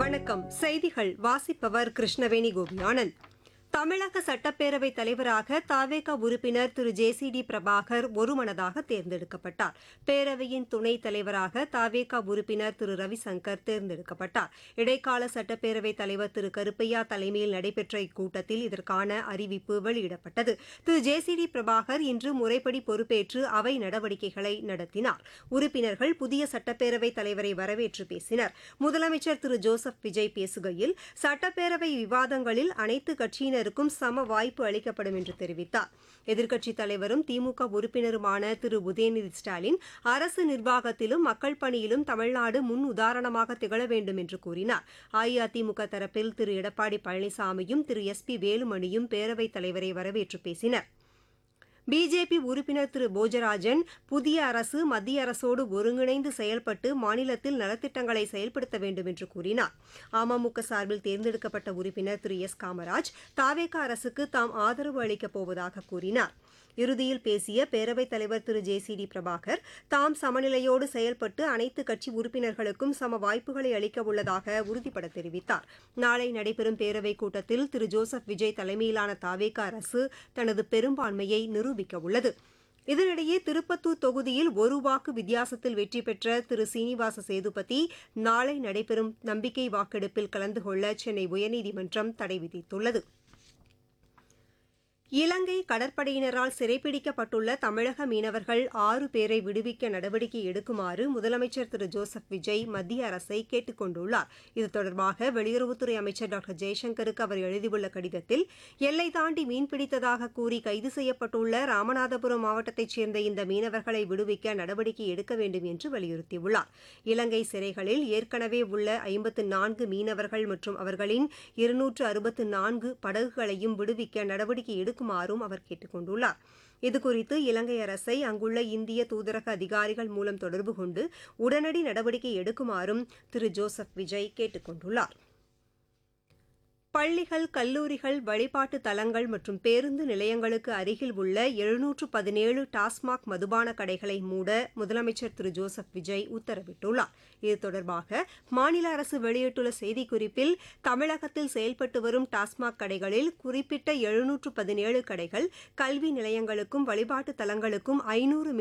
வணக்கம் செய்திகள் வாசிப்பவர் கிருஷ்ணவேணி கோபியானந்த் தமிழக சட்டப்பேரவைத் தலைவராக தாவேக உறுப்பினர் திரு ஜே சி டி பிரபாகர் ஒருமனதாக தேர்ந்தெடுக்கப்பட்டார் பேரவையின் துணைத் தலைவராக தாவேக உறுப்பினர் திரு ரவிசங்கர் தேர்ந்தெடுக்கப்பட்டார் இடைக்கால சட்டப்பேரவைத் தலைவர் திரு கருப்பையா தலைமையில் நடைபெற்ற இக்கூட்டத்தில் இதற்கான அறிவிப்பு வெளியிடப்பட்டது திரு ஜே சி டி பிரபாகர் இன்று முறைப்படி பொறுப்பேற்று அவை நடவடிக்கைகளை நடத்தினார் உறுப்பினர்கள் புதிய சட்டப்பேரவைத் தலைவரை வரவேற்று பேசினர் முதலமைச்சர் திரு ஜோசப் விஜய் பேசுகையில் சட்டப்பேரவை விவாதங்களில் அனைத்து கட்சியினருக்கும் சம வாய்ப்பு அளிக்கப்படும் என்று தெரிவித்தார் எதிர்க்கட்சித் தலைவரும் திமுக உறுப்பினருமான திரு உதயநிதி ஸ்டாலின் அரசு நிர்வாகத்திலும் மக்கள் பணியிலும் தமிழ்நாடு முன் உதாரணமாக திகழ வேண்டும் என்று கூறினார் அஇஅதிமுக தரப்பில் திரு எடப்பாடி பழனிசாமியும் திரு எஸ் பி வேலுமணியும் பேரவைத் தலைவரை வரவேற்று பேசினர் பிஜேபி உறுப்பினர் திரு போஜராஜன் புதிய அரசு மத்திய அரசோடு ஒருங்கிணைந்து செயல்பட்டு மாநிலத்தில் நலத்திட்டங்களை செயல்படுத்த வேண்டும் என்று கூறினார் அமமுக சார்பில் தேர்ந்தெடுக்கப்பட்ட உறுப்பினர் திரு எஸ் காமராஜ் தாவேக அரசுக்கு தாம் ஆதரவு அளிக்கப் போவதாக கூறினார் இறுதியில் பேசிய பேரவைத் தலைவர் திரு ஜே சி டி பிரபாகர் தாம் சமநிலையோடு செயல்பட்டு அனைத்து கட்சி உறுப்பினர்களுக்கும் சம வாய்ப்புகளை அளிக்க உள்ளதாக உறுதிபட தெரிவித்தார் நாளை நடைபெறும் பேரவைக் கூட்டத்தில் திரு ஜோசப் விஜய் தலைமையிலான தாவேக அரசு தனது பெரும்பான்மையை நிரூபிக்க உள்ளது இதனிடையே திருப்பத்தூர் தொகுதியில் ஒரு வாக்கு வித்தியாசத்தில் வெற்றி பெற்ற திரு சீனிவாச சேதுபதி நாளை நடைபெறும் நம்பிக்கை வாக்கெடுப்பில் கலந்து கொள்ள சென்னை உயர்நீதிமன்றம் தடை விதித்துள்ளது இலங்கை கடற்படையினரால் சிறைப்பிடிக்கப்பட்டுள்ள தமிழக மீனவர்கள் ஆறு பேரை விடுவிக்க நடவடிக்கை எடுக்குமாறு முதலமைச்சர் திரு ஜோசப் விஜய் மத்திய அரசை கேட்டுக் கொண்டுள்ளார் இது தொடர்பாக வெளியுறவுத்துறை அமைச்சர் டாக்டர் ஜெய்சங்கருக்கு அவர் எழுதியுள்ள கடிதத்தில் எல்லை தாண்டி மீன்பிடித்ததாக கூறி கைது செய்யப்பட்டுள்ள ராமநாதபுரம் மாவட்டத்தைச் சேர்ந்த இந்த மீனவர்களை விடுவிக்க நடவடிக்கை எடுக்க வேண்டும் என்று வலியுறுத்தியுள்ளார் இலங்கை சிறைகளில் ஏற்கனவே உள்ள ஐம்பத்து நான்கு மீனவர்கள் மற்றும் அவர்களின் இருநூற்று அறுபத்து நான்கு படகுகளையும் விடுவிக்க நடவடிக்கை எடுக்குமாறும் அவர் கேட்டுக் கொண்டுள்ளார் இதுகுறித்து இலங்கை அரசை அங்குள்ள இந்திய தூதரக அதிகாரிகள் மூலம் தொடர்பு கொண்டு உடனடி நடவடிக்கை எடுக்குமாறும் திரு ஜோசப் விஜய் கேட்டுக் கொண்டுள்ளார் பள்ளிகள் கல்லூரிகள் வழிபாட்டு தலங்கள் மற்றும் பேருந்து நிலையங்களுக்கு அருகில் உள்ள எழுநூற்று பதினேழு டாஸ்மாக் மதுபான கடைகளை மூட முதலமைச்சர் திரு ஜோசப் விஜய் உத்தரவிட்டுள்ளார் இது தொடர்பாக மாநில அரசு வெளியிட்டுள்ள செய்திக்குறிப்பில் தமிழகத்தில் செயல்பட்டு வரும் டாஸ்மாக் கடைகளில் குறிப்பிட்ட எழுநூற்று பதினேழு கடைகள் கல்வி நிலையங்களுக்கும் வழிபாட்டு தலங்களுக்கும் ஐநூறு